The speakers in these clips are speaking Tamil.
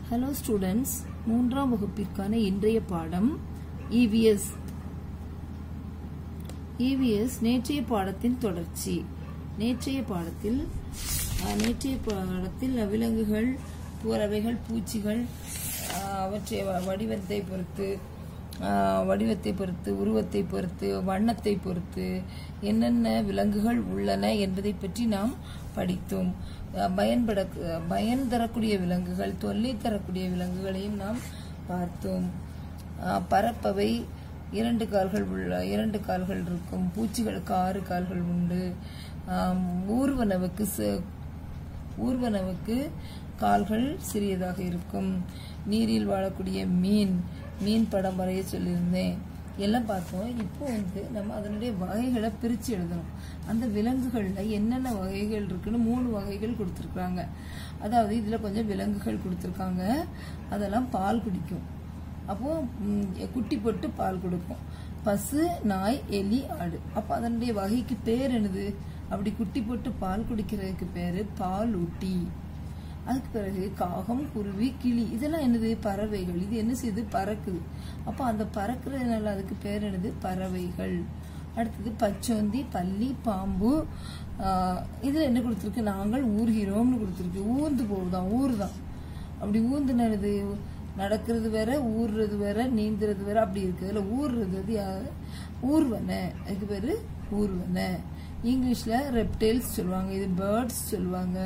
ஹலோ ஸ்டூடெண்ட்ஸ் மூன்றாம் வகுப்பிற்கான இன்றைய பாடம் இவிஎஸ் இவிஎஸ் நேற்றைய பாடத்தின் தொடர்ச்சி நேற்றைய பாடத்தில் அஹ், நேற்றைய பாடத்தில் விலங்குகள் பறவைகள் பூச்சிகள் அஹ், அவற்றை வ- வடிவத்தை பொறுத்து அஹ், வடிவத்தை பொறுத்து உருவத்தை பொறுத்து வண்ணத்தை பொறுத்து என்னென்ன விலங்குகள் உள்ளன என்பதை பற்றி நாம் படித்தோம் அஹ், பயன்பட பயன் தரக்கூடிய விலங்குகள் தொல்லை தரக்கூடிய விலங்குகளையும் நாம் பார்த்தோம் அஹ், பறப்பவை இரண்டு கால்கள் உள்ள இரண்டு கால்கள் இருக்கும் பூச்சிகளுக்கு ஆறு கால்கள் உண்டு ஆம், ஊர்வனவுக்கு ச- ஊர்வனவுக்கு கால்கள் சிறியதாக இருக்கும் நீரில் வாழக்கூடிய மீன் மீன் படம் வரைய சொல்லியிருந்தேன் எல்லாம் பார்த்தோம் இப்போ வந்து நம்ம அதனுடைய வகைகளை பிரித்து எழுதணும் அந்த விலங்குகள்ல என்னென்ன வகைகள் இருக்குன்னு மூணு வகைகள் கொடுத்துருக்குறாங்க அதாவது இதுல கொஞ்சம் விலங்குகள் கொடுத்துருக்காங்க அதெல்லாம் பால் குடிக்கும் அப்போ ம், குட்டி போட்டு பால் கொடுக்கும் பசு நாய் எலி ஆடு அப்போ அதனுடைய வகைக்கு பேர் என்னது அப்படி குட்டி போட்டு பால் குடிக்கிறதுக்கு பேரு பால் ஊட்டி அதுக்கு பிறகு காகம் குருவி கிளி இதெல்லாம் என்னது பறவைகள் இது என்ன செய்யுது பறக்குது அப்போ அந்த பறக்கிறதுனால அதுக்கு பேர் என்னது பறவைகள் அடுத்தது பச்சோந்தி பல்லி பாம்பு ஆஹ், இதுல என்ன கொடுத்துருக்கு நாங்கள் ஊர்கிறோம்னு கொடுத்துருக்கு ஊர்ந்து போகுதான் ஊர்தான் அப்படி ஊந்துனது நடக்கிறது வேற ஊர்றது வேற நீந்துறது வேற அப்படி இருக்கு அதுல ஊர்றது அது யா- ஊர்வன அதுக்கு பேரு ஊர்வன இங்கிலீஷ்ல ரெப்டைல்ஸ் சொல்லுவாங்க இது பேர்ட்ஸ் சொல்லுவாங்க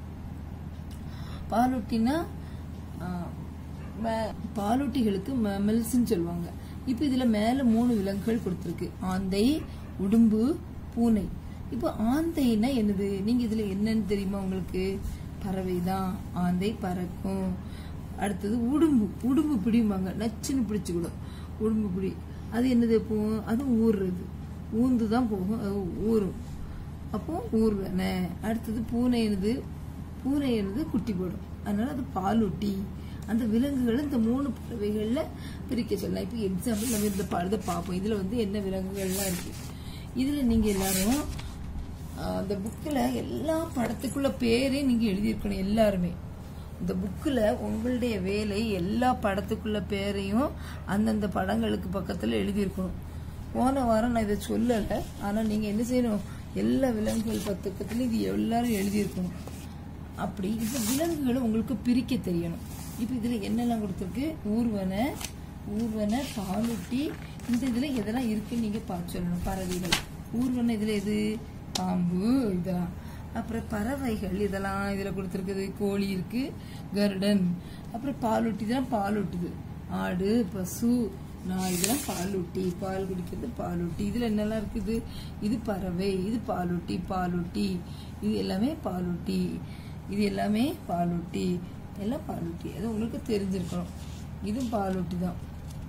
பாலூட்டினா ஆஹ், ம- பாலூட்டிகளுக்கு மெல்ஸ்ன்னு சொல்லுவாங்க இப்போ இதுல மேல மூணு விலங்குகள் கொடுத்துருக்கு ஆந்தை உடும்பு பூனை இப்போ ஆந்தைன்னா என்னது நீங்க இதுல என்னன்னு தெரியுமா உங்களுக்கு பறவை தான் ஆந்தை பறக்கும் அடுத்தது உடும்பு உடும்பு பிடிம்பாங்க நச்சுன்னு பிடிச்சுக்கிடும் உடும்பு பிடி அது என்னது இப்போ அது ஊறுறது ஊந்து தான் போகும் அது ஊறும் அப்போ ஊர்வன அடுத்தது பூனை என்னது பூனை என்னது குட்டி போடும் அதனால அது பாலூட்டி அந்த விலங்குகள் இந்த மூணு பறவைகள்ல பிரிக்க சொல்லலாம் இப்போ எக்ஸாம்பிள் நம்ம இந்த படத்தை பார்ப்போம் இதுல வந்து என்ன விலங்குகள்லாம் இருக்கு இதுல நீங்க எல்லாரும் ஆஹ், அந்த புக்கில் எல்லா படத்துக்குள்ள பேரையும் நீங்க எழுதியிருக்கணும் எல்லாருமே இந்த புக்கில் உங்களுடைய வேலை எல்லா படத்துக்குள்ள பேரையும் அந்தந்த படங்களுக்கு பக்கத்தில் எழுதியிருக்கணும் போன வாரம் நான் இதை சொல்லலை ஆனால் நீங்கள் என்ன செய்யணும் எல்லா விலங்குகள் பக்கத்துலையும் இது எல்லாரும் எழுதியிருக்கணும் அப்படி இப்போ விலங்குகளை உங்களுக்கு பிரிக்க தெரியணும் இப்போ இதில் என்னெல்லாம் கொடுத்துருக்கு ஊர்வன ஊர்வன பாலூட்டி இந்த இதில் எதெல்லாம் இருக்குன்னு நீங்கள் பார்த்து சொல்லணும் பறவைகள் ஊர்வன இதில் எது பாம்பு இதெல்லாம் அப்புறம் பறவைகள் இதெல்லாம் இதில் கொடுத்துருக்குது கோழி இருக்கு கருடன் அப்புறம் பாலூட்டி தான் பாலூட்டுது ஆடு பசு நான் இதெல்லாம் பாலூட்டி பால் குடிக்கிறது பாலூட்டி இதில் என்னெல்லாம் இருக்குது இது பறவை இது பாலூட்டி பாலூட்டி இது எல்லாமே பாலூட்டி இது எல்லாமே பாலூட்டி எல்லாம் பாலூட்டி அது உங்களுக்கு தெரிஞ்சிருக்கணும் இதுவும் பாலூட்டி தான்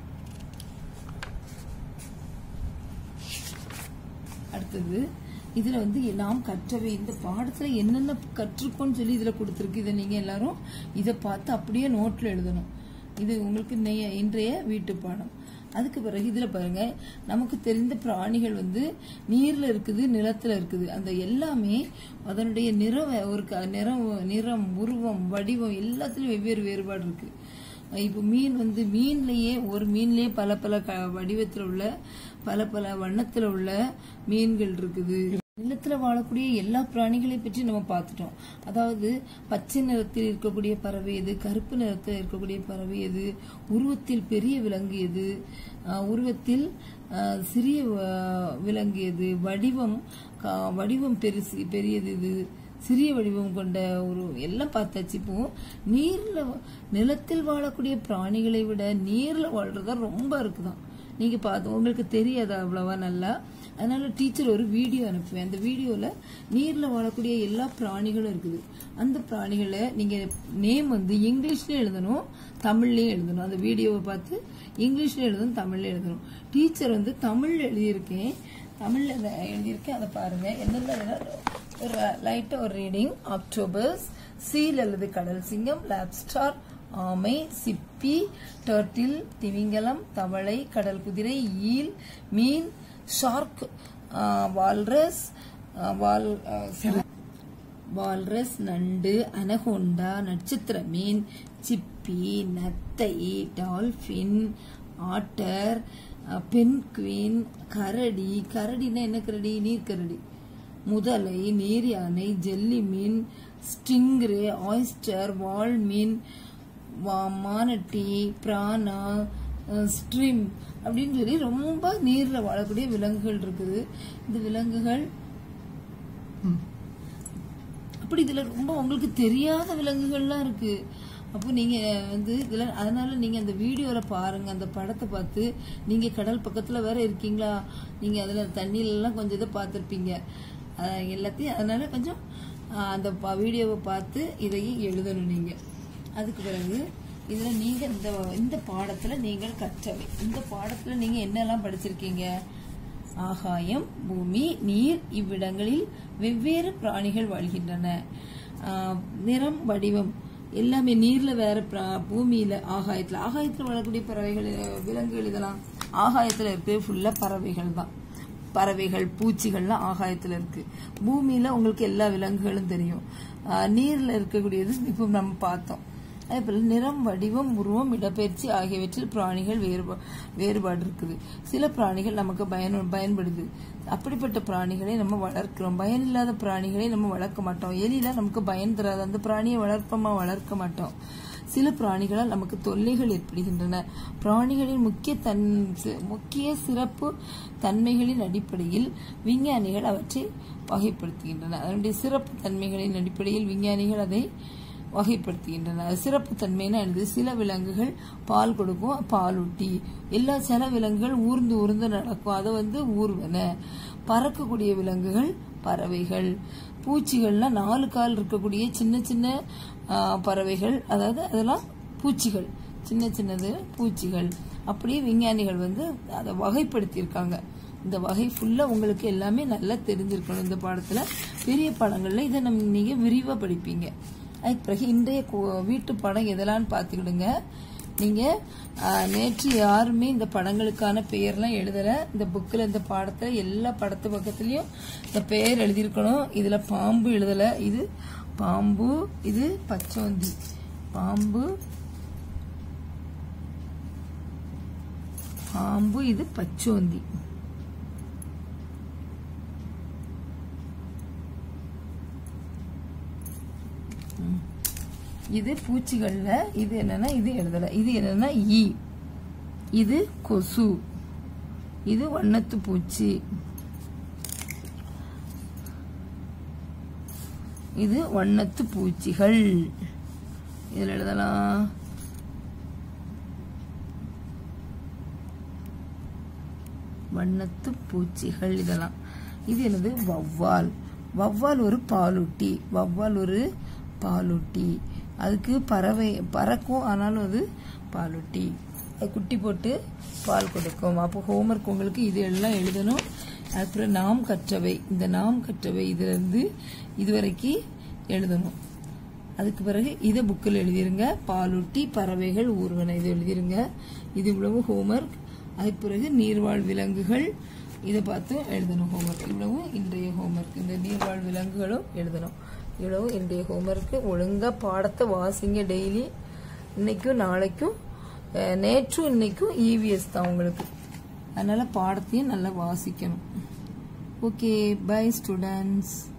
அடுத்தது இதுல வந்து நாம் கற்றவை இந்த பாடத்துல என்னென்ன கற்றுக்கோன்னு சொல்லி இதுல கொடுத்துருக்கு இதை நீங்க எல்லாரும் இதை பார்த்து அப்படியே நோட்ல எழுதணும் இது உங்களுக்கு நெய்ய- இன்றைய வீட்டு பாடம் அதுக்கு பிறகு இதுல பாருங்க நமக்கு தெரிந்த பிராணிகள் வந்து நீர்ல இருக்குது நிலத்துல இருக்குது அந்த எல்லாமே அதனுடைய நிறம் ஒரு க- நிறம் நிறம் உருவம் வடிவம் எல்லாத்துலயும் வெவ்வேறு வேறுபாடு இருக்கு இப்போ மீன் வந்து மீன்லயே ஒரு மீன்லயே பல பல க வடிவத்துல உள்ள பல பல வண்ணத்துல உள்ள மீன்கள் இருக்குது நிலத்துல வாழக்கூடிய எல்லா பிராணிகளை பற்றி நம்ம பார்த்துட்டோம் அதாவது பச்சை நிறத்தில் இருக்கக்கூடிய பறவை எது கருப்பு நிறத்தில் இருக்கக்கூடிய பறவை எது உருவத்தில் பெரிய விலங்கு எது ஆஹ் உருவத்தில் ஆஹ் சிறிய ஆஹ் விலங்கு எது வடிவம் கா- வடிவம் பெருசு பெரியது இது சிறிய வடிவம் கொண்ட ஒரு எல்லாம் பார்த்தாச்சு இப்போ நீர்ல வா- நிலத்தில் வாழக்கூடிய பிராணிகளை விட நீர்ல வாழ்றதா ரொம்ப இருக்குதான் நீங்க பார்த்து உங்களுக்கு தெரியாது அவ்வளவா நல்லா அதனால டீச்சர் ஒரு வீடியோ அனுப்புவேன் அந்த வீடியோல நீர்ல வாழக்கூடிய எல்லா பிராணிகளும் இருக்குது அந்த பிராணிகளை நீங்க நேம் வந்து இங்கிலீஷ்லயும் எழுதணும் தமிழ்லயும் எழுதணும் அந்த வீடியோவை பார்த்து இங்கிலீஷ்ல எழுதணும் தமிழ்ல எழுதணும் டீச்சர் வந்து தமிழ்ல எழுதியிருக்கேன் தமிழ்ல இதை எழுதியிருக்கேன் அதை பாருங்க என்னென்ன ஒரு லைட்டா ஒரு ரீடிங் அக்டோபர்ஸ் சீல் அல்லது கடல் சிங்கம் லேப்ஸ்டார் ஆமை சிப்பி டர்ட்டில் திமிங்கலம் தவளை கடல் குதிரை ஈல் மீன் ஷார்க் வால்ரஸ் வால் வால்ரஸ் நண்டு அனகொண்டா நட்சத்திர மீன் சிப்பி நத்தை டால்பின் ஆட்டர் பென்குயின் கரடி கரடினா என்ன கரடி நீர்க்கரடி முதலை நீர் யானை ஜெல்லி மீன் ஸ்டிங்ரே ஆயிஸ்டர் வால் மீன் வா- மானட்டி பிரானா ஸ்ட்ரீம் அப்படின்னு சொல்லி ரொம்ப நீர்ல வாழக்கூடிய விலங்குகள் இருக்குது இந்த விலங்குகள் அப்படி இதுல ரொம்ப உங்களுக்கு தெரியாத விலங்குகள்லாம் இருக்கு அப்போ நீங்க வந்து இதுல அதனால நீங்க அந்த வீடியோல பாருங்க அந்த படத்தை பார்த்து நீங்க கடல் பக்கத்துல வேற இருக்கீங்களா நீங்க அதுல தண்ணியில எல்லாம் கொஞ்சம் இதை பார்த்துருப்பீங்க அஹ் எல்லாத்தையும் அதனால கொஞ்சம் அஹ் அந்த ப- வீடியோவை பார்த்து இதையும் எழுதணும் நீங்க அதுக்கு பிறகு இதுல நீங்க இந்த இந்த பாடத்துல நீங்கள் கற்றவை இந்த பாடத்துல நீங்க என்னெல்லாம் படிச்சிருக்கீங்க ஆகாயம் பூமி நீர் இவ்விடங்களில் வெவ்வேறு பிராணிகள் வாழ்கின்றன ஆஹ் நிறம் வடிவம் எல்லாமே நீர்ல வேற பிரா- பூமியில ஆகாயத்துல ஆகாயத்துல வாழக்கூடிய பறவைகள் அஹ், விலங்குகள் இதெல்லாம் ஆகாயத்துல இருக்கு ஃபுல்லா பறவைகள் தான் பறவைகள் பூச்சிகள்லாம் ஆகாயத்துல இருக்கு பூமியில உங்களுக்கு எல்லா விலங்குகளும் தெரியும் ஆஹ், நீர்ல இருக்கக்கூடியது இப்போ நம்ம பார்த்தோம் அதே போல நிறம் வடிவம் உருவம் இடப்பெயர்ச்சி ஆகியவற்றில் பிராணிகள் வேறுபா வேறுபாடு இருக்குது சில பிராணிகள் நமக்கு பயன் பயன்படுது அப்படிப்பட்ட பிராணிகளை நம்ம வளர்க்கிறோம் பயன் இல்லாத பிராணிகளை நம்ம வளர்க்க மாட்டோம் எலியில நமக்கு பயன் தராது அந்த பிராணியை வளர்ப்போமா வளர்க்க மாட்டோம் சில பிராணிகளால் நமக்கு தொல்லைகள் ஏற்படுகின்றன பிராணிகளின் முக்கிய தன் சி- முக்கிய சிறப்பு தன்மைகளின் அடிப்படையில் விஞ்ஞானிகள் அவற்றை வகைப்படுத்துகின்றன அதனுடைய சிறப்பு தன்மைகளின் அடிப்படையில் விஞ்ஞானிகள் அதை வகைப்படுத்துகின்றன அது சிறப்பு தன்மைன்னு எழுது சில விலங்குகள் பால் கொடுக்கும் பாலூட்டி எல்லா சில விலங்குகள் ஊர்ந்து ஊர்ந்து நடக்கும் அதை வந்து ஊர்வன பறக்கக்கூடிய விலங்குகள் பறவைகள் பூச்சிகள்லாம் நாலு கால் இருக்கக்கூடிய சின்ன சின்ன ஆ, பறவைகள் அதாவது அதெல்லாம் பூச்சிகள் சின்ன சின்னது பூச்சிகள் அப்படியே விஞ்ஞானிகள் வந்து அதை வகைப்படுத்தியிருக்காங்க இந்த வகை ஃபுல்லா உங்களுக்கு எல்லாமே நல்லா தெரிஞ்சிருக்கணும் இந்த பாடத்துல பெரிய பாடங்கள்ல இதை நம்ம நீங்க விரிவா படிப்பீங்க அதுக்கு பிறகு இன்றைய கு- வீட்டு படம் எதெல்லாம் பார்த்துக்கிடுங்க நீங்க ஆ, நேற்று யாருமே இந்த படங்களுக்கான பெயர்லாம் எழுதல இந்த புக்கில் இந்த பாடத்தை எல்லா படத்து பக்கத்துலயும் இந்த பெயர் எழுதியிருக்கணும் இதுல பாம்பு எழுதல இது பாம்பு இது பச்சோந்தி பாம்பு பாம்பு இது பச்சோந்தி ம். இது பூச்சிகள்ல இது என்னன்னா இது எழுதல இது என்னன்னா ஈ இது கொசு இது வண்ணத்து பூச்சி இது வண்ணத்து பூச்சிகள் இதுல எழுதலாம் வண்ணத்து பூச்சிகள் இதெல்லாம் இது என்னது வவ்வால் வவ்வால் ஒரு பாலூட்டி வவ்வால் ஒரு பாலூட்டி அதுக்கு பறவை பறக்கும் ஆனாலும் அது பாலூட்டி அது குட்டி போட்டு பால் கொடுக்கும் அப்போ ஹோம்ஒர்க் உங்களுக்கு இது எல்லாம் எழுதணும் அப்புறம் நாம் கற்றவை இந்த நாம் கற்றவை இதுல இருந்து இதுவரைக்கும் எழுதணும் அதுக்கு பிறகு இதை புக்கில் எழுதிருங்க பாலூட்டி பறவைகள் ஊர்வன இது எழுதிருங்க இது இவ்வளவு ஹோம்ஒர்க் அதுக்கு பிறகு நீர்வாழ் விலங்குகள் இதை பார்த்து எழுதணும் ஹோம்ஒர்க் இவ்வளவு இன்றைய ஹோம்ஒர்க் இந்த நீர்வாழ் விலங்குகளும் எழுதணும் இவ்வளவு இன்றைய ஹோம்ஒர்க்கு ஒழுங்கா பாடத்தை வாசிங்க டெய்லி இன்னைக்கும் நாளைக்கும் அஹ், நேற்றும் இன்னைக்கும் இவிஎஸ் தான் உங்களுக்கு அதனால பாடத்தையும் நல்லா வாசிக்கணும் ஓகே பை ஸ்டூடெண்ட்ஸ்